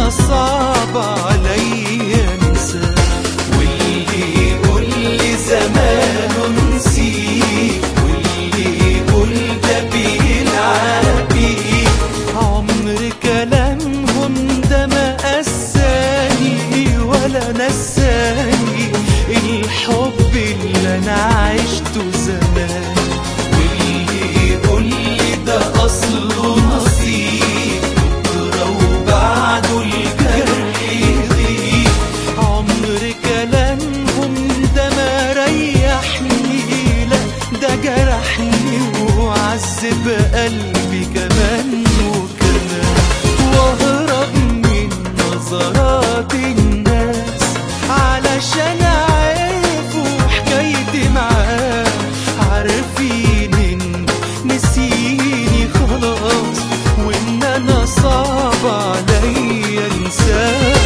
انا صعب عليا انساه واللي يقول لي زمانه نسيك واللي يقول ده بيلعب بيك عمر كلامهم ده ما قساني ولا نساني الحب اللي انا عشته زمان واللي يقول لي ده اصله نصيب بكره وبعده الجرح يغيب عمر كلامهم ده ما ريحني لا ده جرحني وعذب قلبي كمان وكمان واهرب من نظرات الناس علشان عرفوا حكايتي معاه عارفين ان نسيني خلاص وان انا صعب عليا انساه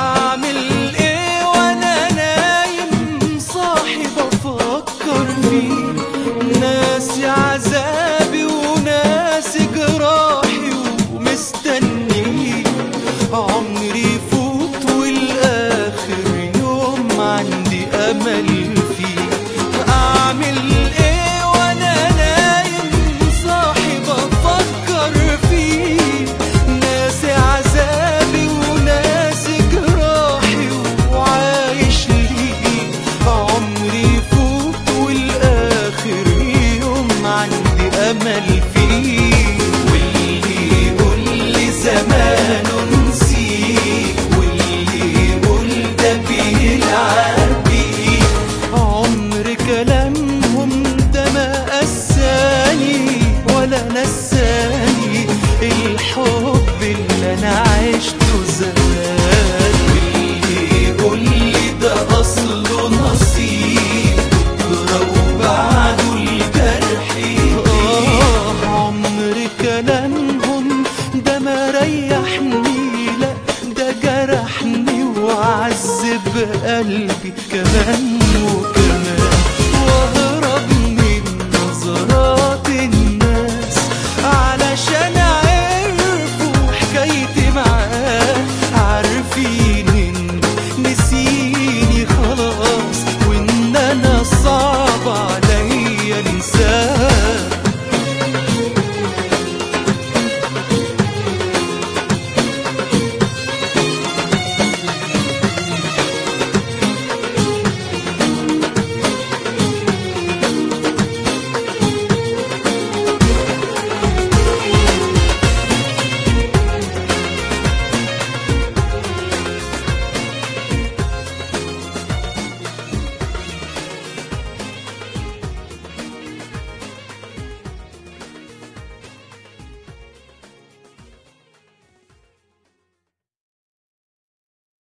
اعمل ايه وانا نايم صاحي بفكر فيه